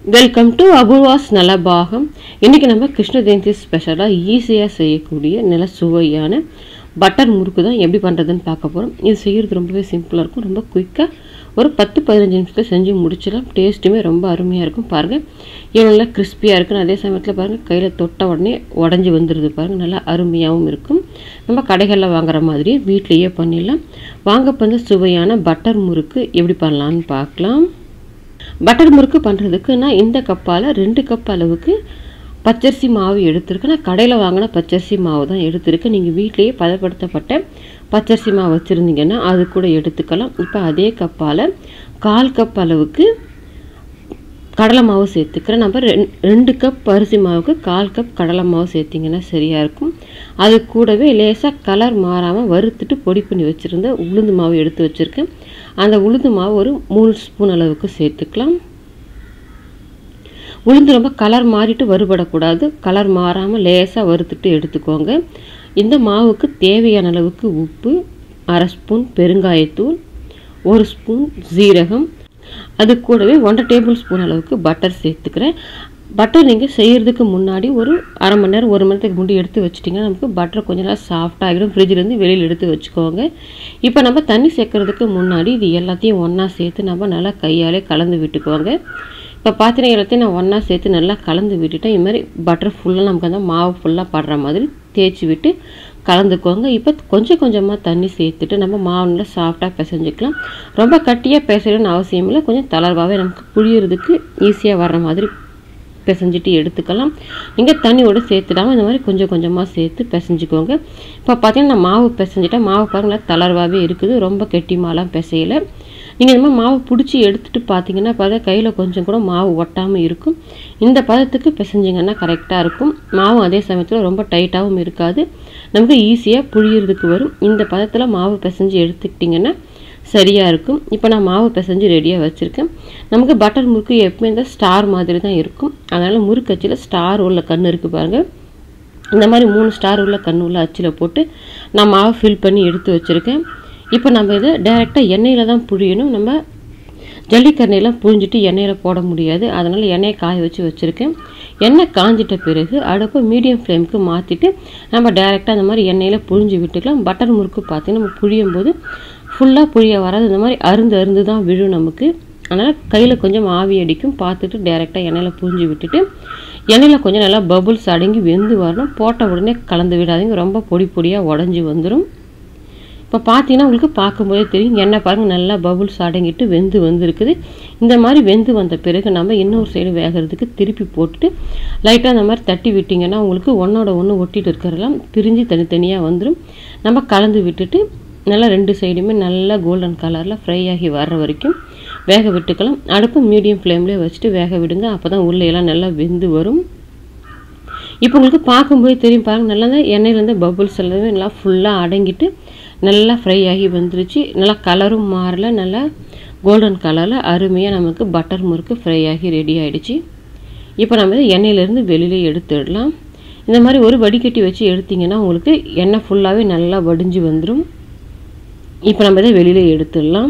welcome to Apoorva's நலபாகம் இன்றைக்கி நம்ம கிருஷ்ண ஜெயந்தி ஸ்பெஷலாக ஈஸியாக செய்யக்கூடிய நல்ல சுவையான பட்டர் முறுக்கு தான் எப்படி பண்ணுறதுன்னு பார்க்க போகிறோம் இது செய்கிறது ரொம்பவே சிம்பிளாக இருக்கும் ரொம்ப குயிக்காக ஒரு பத்து பதினஞ்சு நிமிஷத்தில் செஞ்சு முடிச்சிடலாம் டேஸ்ட்டுமே ரொம்ப அருமையாக இருக்கும் பாருங்கள் இவ்வளோ நல்லா கிறிஸ்பியாக இருக்கும் அதே சமயத்தில் பாருங்கள் கையில் தொட்ட உடனே உடஞ்சி வந்துடுது பாருங்கள் நல்லா அருமையாகவும் இருக்கும் நம்ம கடைகளில் வாங்குற மாதிரியே வீட்லேயே பண்ணிடலாம் வாங்க வந்து சுவையான பட்டர் முறுக்கு எப்படி பண்ணலான்னு பார்க்கலாம் பட்டர் முறுக்கு பண்ணுறதுக்கு நான் இந்த கப்பால் ரெண்டு கப் அளவுக்கு பச்சரிசி மாவு எடுத்திருக்கேன் நான் கடையில் வாங்கின பச்சரிசி மாவு தான் எடுத்திருக்கேன் நீங்கள் வீட்டிலேயே பதப்படுத்தப்பட்ட பச்சரிசி மாவு வச்சுருந்தீங்கன்னா அது கூட எடுத்துக்கலாம் இப்போ அதே கப்பால் கால் கப் அளவுக்கு கடலை மாவு சேர்த்துக்கிறேன் நம்ம ரெண் ரெண்டு கப் அரிசி மாவுக்கு கால் கப் கடலை மாவு சேர்த்திங்கன்னா சரியாக இருக்கும் அது கூடவே லேசாக கலர் மாறாமல் வறுத்துட்டு பொடி பண்ணி வச்சுருந்த உளுந்து மாவு எடுத்து வச்சுருக்கேன் அந்த உளுந்து மாவு ஒரு மூணு ஸ்பூன் அளவுக்கு சேர்த்துக்கலாம் உளுந்து ரொம்ப கலர் மாறிட்டு வறுபடக்கூடாது கலர் மாறாமல் லேசாக வறுத்துட்டு எடுத்துக்கோங்க இந்த மாவுக்கு தேவையான அளவுக்கு உப்பு அரை ஸ்பூன் பெருங்காயத்தூள் ஒரு ஸ்பூன் ஜீரகம் அது கூடவே ஒன்றரை டேபிள் ஸ்பூன் அளவுக்கு பட்டர் சேர்த்துக்கிறேன் பட்டர் நீங்கள் செய்கிறதுக்கு முன்னாடி ஒரு அரை மணி நேரம் ஒரு மணி நேரத்துக்கு முன்னாடி எடுத்து வச்சிட்டிங்கன்னா நமக்கு பட்டர் கொஞ்சம் நல்லா சாஃப்டாகிடும் ஃப்ரிட்ஜிலேருந்து வெளியில் எடுத்து வச்சுக்கோங்க இப்போ நம்ம தண்ணி சேர்க்குறதுக்கு முன்னாடி இது எல்லாத்தையும் ஒன்றா சேர்த்து நம்ம நல்லா கையாலே கலந்து விட்டுக்கோங்க இப்போ பார்த்தீங்கன்னா எல்லாத்தையும் நான் ஒன்றா சேர்த்து நல்லா கலந்து விட்டுட்டேன் இது மாதிரி பட்டர் ஃபுல்லாக நமக்கு அந்த மாவு ஃபுல்லாக படுற மாதிரி தேய்ச்சி விட்டு கலந்துக்கோங்க இப்போ கொஞ்சம் கொஞ்சமாக தண்ணி சேர்த்துட்டு நம்ம மாவு நல்லா சாஃப்டாக பிசைஞ்சிக்கலாம் ரொம்ப கட்டியாக பிசையணும்னு அவசியம் இல்லை கொஞ்சம் தளர்வாகவே நமக்கு புழியறதுக்கு ஈஸியாக வர்ற மாதிரி பிசைஞ்சிட்டு எடுத்துக்கலாம் நீங்கள் தண்ணியோடு சேர்த்துடாமல் இந்த மாதிரி கொஞ்சம் கொஞ்சமாக சேர்த்து பிசைஞ்சிக்கோங்க இப்போ பார்த்தீங்கன்னா நான் மாவு பிசைஞ்சிட்டேன் மாவு பாருங்களா தளர்வாகவே இருக்குது ரொம்ப கெட்டி மாலாம் பிசையலை நீங்கள் இந்த மாதிரி மாவு பிடிச்சி எடுத்துகிட்டு பார்த்தீங்கன்னா பார்த்தா கையில் கொஞ்சம் கூட மாவு ஒட்டாமல் இருக்கும் இந்த பதத்துக்கு பிசைஞ்சிங்கன்னா கரெக்டாக இருக்கும் மாவு அதே சமயத்தில் ரொம்ப டைட்டாகவும் இருக்காது நமக்கு ஈஸியாக புழியறதுக்கு வரும் இந்த பதத்தில் மாவு பிசைஞ்சு எடுத்துக்கிட்டிங்கன்னா சரியாக இருக்கும் இப்போ நான் மாவு பிசைஞ்சு ரெடியாக வச்சுருக்கேன் நமக்கு பட்டர் முறுக்கு எப்பவுமே இந்த ஸ்டார் மாதிரி தான் இருக்கும் அதனால் முறுக்கச்சியில் ஸ்டார் உள்ள கண் இருக்குது பாருங்கள் இந்த மாதிரி மூணு ஸ்டார் உள்ள கண் உள்ள அச்சில் போட்டு நான் மாவு ஃபில் பண்ணி எடுத்து வச்சுருக்கேன் இப்போ நம்ம இதை டைரெக்டாக எண்ணெயில் தான் புழியணும் நம்ம ஜல்லிக்கரணையெல்லாம் புழிஞ்சிட்டு எண்ணெயில் போட முடியாது அதனால் எண்ணெயை காய வச்சு வச்சுருக்கேன் எண்ணெய் காஞ்சிட்ட பிறகு அடுப்பை மீடியம் ஃப்ளேமுக்கு மாற்றிட்டு நம்ம டைரெக்டாக அந்த மாதிரி எண்ணெயில் புழிஞ்சு விட்டுக்கலாம் பட்டர் முறுக்கு பார்த்திங்கன்னா நம்ம புழியும் போது ஃபுல்லாக புழிய வராது இந்த மாதிரி அருந்து அருந்து தான் விழும் நமக்கு அதனால் கையில் கொஞ்சம் ஆவி அடிக்கும் பார்த்துட்டு டேரெக்டாக எண்ணெயில் புரிஞ்சு விட்டுட்டு எண்ணெயில் கொஞ்சம் நல்லா பபுள்ஸ் அடங்கி வெந்து வரணும் போட்ட உடனே கலந்து விடாதீங்க ரொம்ப பொடி பொடியாக உடஞ்சி வந்துடும் இப்போ பார்த்தீங்கன்னா உங்களுக்கு பார்க்கும்போதே தெரியும் எண்ணெய் பாருங்கள் நல்லா பபுள்ஸ் அடங்கிட்டு வெந்து வந்துருக்குது இந்த மாதிரி வெந்து வந்த பிறகு நம்ம இன்னொரு சைடு வேகிறதுக்கு திருப்பி போட்டுட்டு லைட்டாக அந்த மாதிரி தட்டி விட்டிங்கன்னா உங்களுக்கு ஒன்றோட ஒன்று ஒட்டிட்டு இருக்கிறதெல்லாம் பிரிஞ்சு தனித்தனியாக வந்துடும் நம்ம கலந்து விட்டுட்டு நல்லா ரெண்டு சைடுமே நல்லா கோல்டன் கலரில் ஃப்ரை ஆகி வர்ற வரைக்கும் வேக விட்டுக்கலாம் அடுப்பு மீடியம் ஃப்ளேம்லேயே வச்சுட்டு வேக விடுங்க அப்போ தான் உள்ளேயெல்லாம் நல்லா வெந்து வரும் இப்போ உங்களுக்கு பார்க்கும்போது தெரியும் பாருங்கள் நல்லா தான் எண்ணெயிலேருந்து பபுள்ஸ் எல்லாமே நல்லா ஃபுல்லாக அடங்கிட்டு நல்லா ஃப்ரை ஆகி வந்துருச்சு நல்லா கலரும் மாறல நல்லா கோல்டன் கலரில் அருமையாக நமக்கு பட்டர் முறுக்கு ஃப்ரை ஆகி ரெடி ஆகிடுச்சு இப்போ நம்ம இதை எண்ணெயிலேருந்து வெளியிலே எடுத்துடலாம் இந்த மாதிரி ஒரு வடிகட்டி வச்சு எடுத்திங்கன்னா உங்களுக்கு எண்ணெய் ஃபுல்லாகவே நல்லா வடிஞ்சு வந்துடும் இப்போ நம்ம இதை வெளியில் எடுத்துடலாம்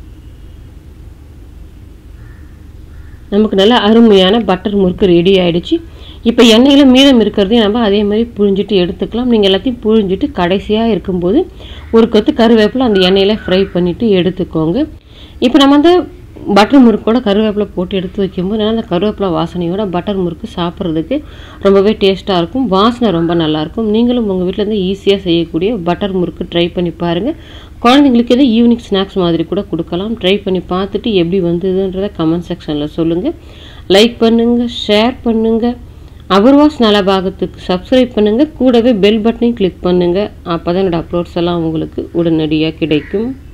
நமக்கு நல்ல அருமையான பட்டர் முறுக்கு ரெடி ஆகிடுச்சு இப்போ எண்ணெயில் மீதம் இருக்கிறதையும் நம்ம அதே மாதிரி புழிஞ்சிட்டு எடுத்துக்கலாம் நீங்கள் எல்லாத்தையும் புழிஞ்சிட்டு கடைசியாக இருக்கும்போது ஒரு கொத்து கருவேப்பிலை அந்த எண்ணெயில் ஃப்ரை பண்ணிவிட்டு எடுத்துக்கோங்க இப்போ நம்ம அந்த பட்டர் முறுக்கோட கருவேப்பிலை போட்டு எடுத்து வைக்கும்போது நல்லா அந்த கருவேப்பிலை வாசனையோட பட்டர் முறுக்கு சாப்பிட்றதுக்கு ரொம்பவே டேஸ்ட்டாக இருக்கும் வாசனை ரொம்ப நல்லாயிருக்கும் நீங்களும் உங்கள் வீட்டிலேருந்து ஈஸியாக செய்யக்கூடிய பட்டர் முறுக்கு ட்ரை பண்ணி பாருங்கள் குழந்தைங்களுக்கு எதாவது ஈவினிங் ஸ்நாக்ஸ் மாதிரி கூட கொடுக்கலாம் ட்ரை பண்ணி பார்த்துட்டு எப்படி வந்ததுன்றதை கமெண்ட் செக்ஷனில் சொல்லுங்கள் லைக் பண்ணுங்கள் ஷேர் பண்ணுங்கள் அபூர்வாஸ் நலபாகத்துக்கு சப்ஸ்கிரைப் பண்ணுங்கள் கூடவே பெல் பட்டனையும் கிளிக் பண்ணுங்கள் அப்போ தான் என்னோடய அப்லோட்ஸ் எல்லாம் உங்களுக்கு உடனடியாக கிடைக்கும்